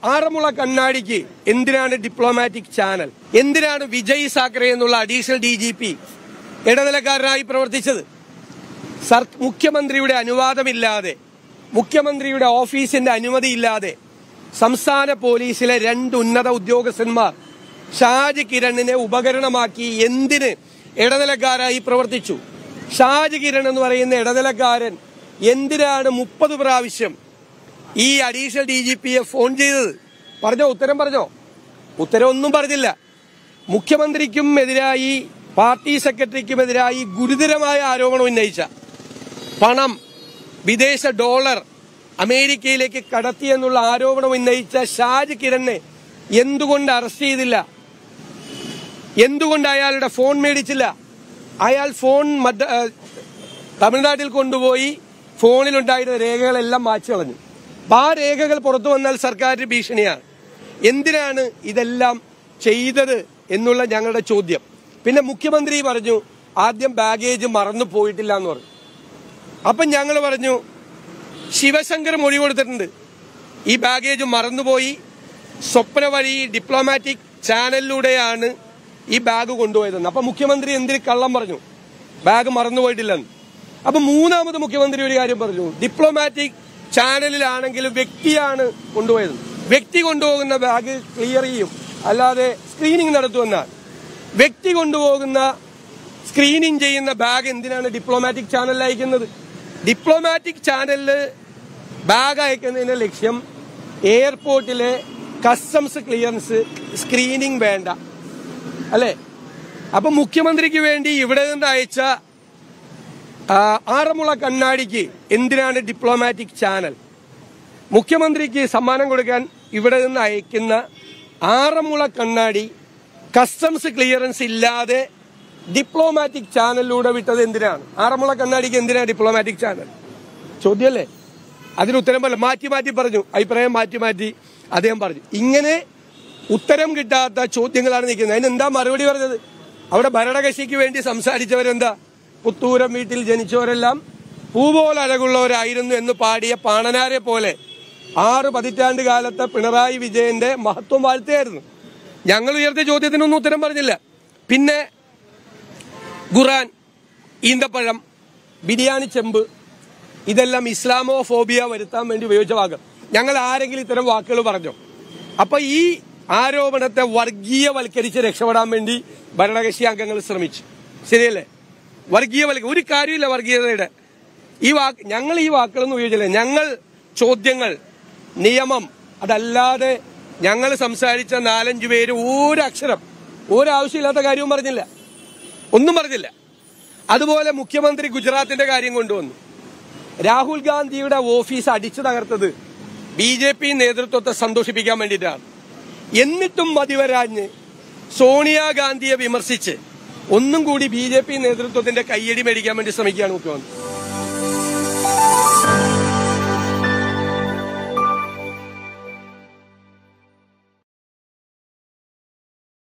ആറന്മുള കണ്ണാടിക്ക് എന്തിനാണ് diplomatic channel എന്തിനാണ് വിജയ് സാക്കറെ എന്നുള്ള അഡീഷണൽ ഡി ജി പി ഇടനിലക്കാരനായി പ്രവർത്തിച്ചത് സർ മുഖ്യമന്ത്രിയുടെ അനുവാദമില്ലാതെ മുഖ്യമന്ത്രിയുടെ ഓഫീസിന്റെ അനുമതിയില്ലാതെ സംസ്ഥാന പോലീസിലെ രണ്ട് ഉന്നത ഉദ്യോഗസ്ഥന്മാർ ഷാജ് കിരണിനെ ഉപകരണമാക്കി എന്തിന് ഇടനിലക്കാരായി പ്രവർത്തിച്ചു ഷാജ് കിരൺ എന്ന് പറയുന്ന ഇടനിലക്കാരൻ എന്തിനാണ് മുപ്പത് പ്രാവശ്യം ഈ അഡീഷണൽ ഡി ജി പിയെ ഫോൺ ചെയ്തത് പറഞ്ഞോ ഉത്തരം പറഞ്ഞോ ഉത്തരം ഒന്നും പറഞ്ഞില്ല മുഖ്യമന്ത്രിക്കും എതിരായി പാർട്ടി സെക്രട്ടറിക്കുമെതിരായി ഗുരുതരമായ ആരോപണം ഉന്നയിച്ച പണം വിദേശ ഡോളർ അമേരിക്കയിലേക്ക് കടത്തിയെന്നുള്ള ആരോപണം ഉന്നയിച്ച ഷാജ് കിരണിനെ എന്തുകൊണ്ട് അറസ്റ്റ് ചെയ്തില്ല എന്തുകൊണ്ട് അയാളുടെ ഫോൺ മേടിച്ചില്ല അയാൾ ഫോൺ മദ്ര ഏഹ് തമിഴ്നാട്ടിൽ കൊണ്ടുപോയി ഫോണിലുണ്ടായിരുന്ന രേഖകളെല്ലാം മാച്ചു കളഞ്ഞു അപ്പൊ ആ രേഖകൾ പുറത്തു വന്നാൽ സർക്കാരിന് ഭീഷണിയാണ് എന്തിനാണ് ഇതെല്ലാം ചെയ്തത് എന്നുള്ള ഞങ്ങളുടെ ചോദ്യം പിന്നെ മുഖ്യമന്ത്രി പറഞ്ഞു ആദ്യം ബാഗേജ് മറന്നു പോയിട്ടില്ല എന്ന് പറഞ്ഞു അപ്പം ഞങ്ങൾ പറഞ്ഞു ശിവശങ്കർ മൊഴി കൊടുത്തിട്ടുണ്ട് ഈ ബാഗേജ് മറന്നുപോയി സ്വപ്ന വഴി ഡിപ്ലോമാറ്റിക് ചാനലിലൂടെയാണ് ഈ ബാഗ് കൊണ്ടുപോയതെന്ന് അപ്പൊ മുഖ്യമന്ത്രി എന്തിന് കള്ളം പറഞ്ഞു ബാഗ് മറന്നുപോയിട്ടില്ലെന്ന് അപ്പൊ മൂന്നാമത് മുഖ്യമന്ത്രി ഒരു കാര്യം പറഞ്ഞു ഡിപ്ലോമാറ്റിക് ചാനലിലാണെങ്കിലും വ്യക്തിയാണ് കൊണ്ടുപോയത് വ്യക്തി കൊണ്ടുപോകുന്ന ബാഗ് ക്ലിയർ ചെയ്യും അല്ലാതെ സ്ക്രീനിങ് നടത്തുമെന്നാൽ വ്യക്തി കൊണ്ടുപോകുന്ന സ്ക്രീനിങ് ചെയ്യുന്ന ബാഗ് എന്തിനാണ് ഡിപ്ലോമാറ്റിക് ചാനലിൽ അയക്കുന്നത് ഡിപ്ലോമാറ്റിക് ചാനലില് ബാഗ് അയക്കുന്നതിന്റെ ലക്ഷ്യം എയർപോർട്ടിലെ കസ്റ്റംസ് ക്ലിയറൻസ് സ്ക്രീനിങ് വേണ്ട അല്ലേ അപ്പൊ മുഖ്യമന്ത്രിക്ക് വേണ്ടി ഇവിടെ നിന്ന് അയച്ച ആ, ആറന്മുള കണ്ണാടിക്ക് എന്തിനാണ് ഡിപ്ലോമാറ്റിക് ചാനൽ മുഖ്യമന്ത്രിക്ക് സമ്മാനം കൊടുക്കാൻ ഇവിടെ നിന്ന് അയക്കുന്ന ആറന്മുള കണ്ണാടി കസ്റ്റംസ് ക്ലിയറൻസ് ഇല്ലാതെ ഡിപ്ലോമാറ്റിക് ചാനലിലൂടെ വിട്ടത് എന്തിനാണ് ആറന്മുള കണ്ണാടിക്ക് എന്തിനാണ് ഡിപ്ലോമാറ്റിക് ചാനൽ ചോദ്യമല്ലേ അതിന് ഉത്തരം പോലെ മാറ്റി മാറ്റി പറഞ്ഞു അഭിപ്രായം മാറ്റി മാറ്റി അദ്ദേഹം പറഞ്ഞു ഇങ്ങനെ ഉത്തരം കിട്ടാത്ത ചോദ്യങ്ങളാണ് നിൽക്കുന്നത് അതിന് എന്താ മറുപടി പറഞ്ഞത് അവിടെ ഭരണകക്ഷിക്ക് വേണ്ടി സംസാരിച്ചവരെന്താ പുത്തൂരം വീട്ടിൽ ജനിച്ചവരെല്ലാം പൂപോലെ അഴകുള്ളവരായിരുന്നു എന്ന് പാടിയ പാണനാരെ പോലെ ആറ് പതിറ്റാണ്ട് കാലത്തെ പിണറായി വിജയന്റെ മഹത്വം വാഴ്ത്തുകയായിരുന്നു ഞങ്ങൾ ഉയർത്തിയ ചോദ്യത്തിനൊന്നും ഉത്തരം പറഞ്ഞില്ല പിന്നെ ഖുറാൻ ഈന്തപ്പഴം ബിരിയാണി ചെമ്പ് ഇതെല്ലാം ഇസ്ലാമോ ഫോബിയ വരുത്താൻ വേണ്ടി ഉപയോഗിച്ച വാക്ക് ഞങ്ങൾ ആരെങ്കിലും ഇത്തരം വാക്കുകൾ പറഞ്ഞോ അപ്പൊ ഈ ആരോപണത്തെ വർഗീയവൽക്കരിച്ച് രക്ഷപ്പെടാൻ വേണ്ടി ഭരണകക്ഷി അംഗങ്ങൾ ശ്രമിച്ചു ശരിയല്ലേ വർഗീയവൽക്ക ഒരു കാര്യമില്ല വർഗീയതയുടെ ഈ വാക്ക് ഞങ്ങൾ ഈ വാക്കുകളൊന്നും ഉപയോഗിച്ചില്ല ഞങ്ങൾ ചോദ്യങ്ങൾ നിയമം അതല്ലാതെ ഞങ്ങൾ സംസാരിച്ച നാലഞ്ചു പേര് ഒരക്ഷരം ഒരാവശ്യമില്ലാത്ത കാര്യവും പറഞ്ഞില്ല ഒന്നും പറഞ്ഞില്ല അതുപോലെ മുഖ്യമന്ത്രി ഗുജറാത്തിന്റെ കാര്യം കൊണ്ടുവന്നു രാഹുൽ ഗാന്ധിയുടെ ഓഫീസ് അടിച്ചു തകർത്തത് ബി ജെ പി നേതൃത്വത്തെ സന്തോഷിപ്പിക്കാൻ വേണ്ടിയിട്ടാണ് എന്നിട്ടും മതിവരാഞ്ഞ് സോണിയാഗാന്ധിയെ വിമർശിച്ച് ഒന്നും കൂടി ബി ജെ പി നേതൃത്വത്തിന്റെ കയ്യടി മേടിക്കാൻ വേണ്ടി ശ്രമിക്കുകയാണ് മുഖ്യമന്ത്രി